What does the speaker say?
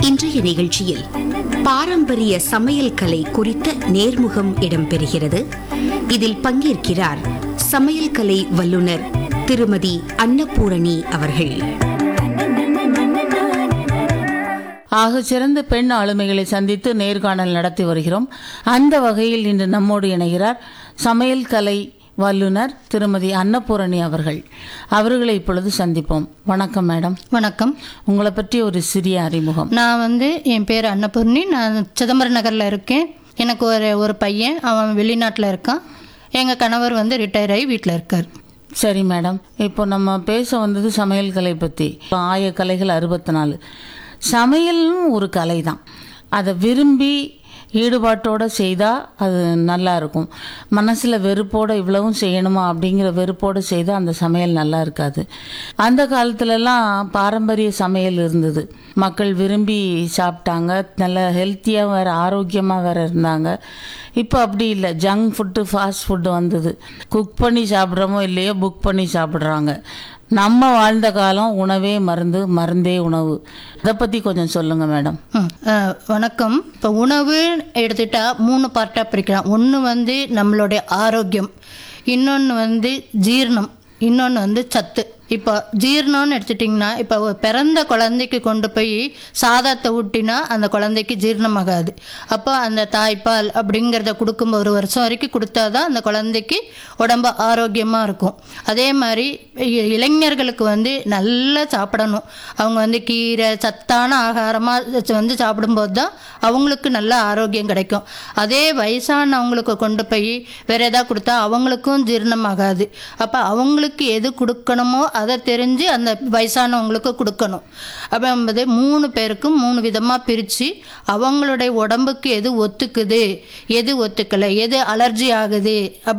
இன்றைய நிகழ்ச்சியில் பாரம்பரிய சமையல் கலை குறித்த நேர்முகம் இடம்பெறுகிறது இதில் பங்கேற்கிறார் சமையல் கலை வல்லுனர் திருமதி அன்னபூரணி அவர்கள் ஆக சிறந்த பெண் ஆளுமைகளை சந்தித்து நேர்காணல் நடத்தி வருகிறோம் அந்த வகையில் இன்று நம்மோடு இணைகிறார் சமையல் கலை வல்லுனர் திருமதி அன்னபூரணி அவர்கள் அவர்களை இப்பொழுது சந்திப்போம் வணக்கம் மேடம் வணக்கம் உங்களை பற்றி ஒரு சிறிய அறிமுகம் நான் வந்து என் பேர் அன்னபூர்ணி நான் சிதம்பரம் நகரில் இருக்கேன் எனக்கு ஒரு ஒரு பையன் அவன் வெளிநாட்டில் இருக்கான் எங்கள் கணவர் வந்து ரிட்டையர் ஆகி வீட்டில் இருக்கார் சரி மேடம் இப்போ நம்ம பேச வந்தது சமையல் கலை பற்றி இப்போ ஆய கலைகள் அறுபத்தி நாலு சமையலும் ஒரு கலை தான் அதை விரும்பி ஈடுபாட்டோடு செய்தால் அது நல்லா இருக்கும் மனசில் வெறுப்போடு இவ்வளவும் செய்யணுமா அப்படிங்கிற வெறுப்போடு செய்தால் அந்த சமையல் நல்லா இருக்காது அந்த காலத்துலலாம் பாரம்பரிய சமையல் இருந்தது மக்கள் விரும்பி சாப்பிட்டாங்க நல்ல ஹெல்த்தியாக வேறு ஆரோக்கியமாக வேறு இருந்தாங்க இப்போ அப்படி இல்லை ஜங்க் ஃபுட்டு ஃபாஸ்ட் ஃபுட்டு வந்தது குக் பண்ணி சாப்பிட்றோமோ இல்லையோ புக் பண்ணி சாப்பிட்றாங்க நம்ம வாழ்ந்த காலம் உணவே மருந்து மருந்தே உணவு இதை பற்றி கொஞ்சம் சொல்லுங்கள் மேடம் ம், அஹ், வணக்கம் இப்போ உணவு எடுத்துட்டா மூணு பார்ட்டாக பிரிக்கலாம் ஒன்று வந்து நம்மளுடைய ஆரோக்கியம் இன்னொன்று வந்து ஜீரணம் இன்னொன்று வந்து சத்து இப்போ ஜீரணம்னு எடுத்துட்டிங்கன்னா இப்போ ஒரு பிறந்த குழந்தைக்கு கொண்டு போய் சாதத்தை ஊட்டினா அந்த குழந்தைக்கு ஜீரணமாகாது அப்போ அந்த தாய்ப்பால் அப்படிங்கிறத கொடுக்கும் ஒரு வருஷம் வரைக்கும் கொடுத்தாதான் அந்த குழந்தைக்கு உடம்பு ஆரோக்கியமாக இருக்கும் அதே மாதிரி இ- இளைஞர்களுக்கு வந்து நல்லா சாப்பிடணும் அவங்க வந்து கீரை சத்தான ஆகாரமாக வந்து சாப்பிடும்போது தான் அவங்களுக்கு நல்ல ஆரோக்கியம் கிடைக்கும் அதே வயசானவங்களுக்கு கொண்டு போய் வேற ஏதாவது கொடுத்தா அவங்களுக்கும் ஜீரணமாகாது அப்போ அவங்களுக்கு எது கொடுக்கணுமோ அதை தெரிஞ்சு அந்த வயசானவங்களுக்கு கொடுக்கணும் அப்போ என்பது மூணு பேருக்கும் மூணு விதமாக பிரித்து அவங்களுடைய உடம்புக்கு எது ஒத்துக்குது எது ஒத்துக்கலை எது அலர்ஜி ஆகுது அப்படி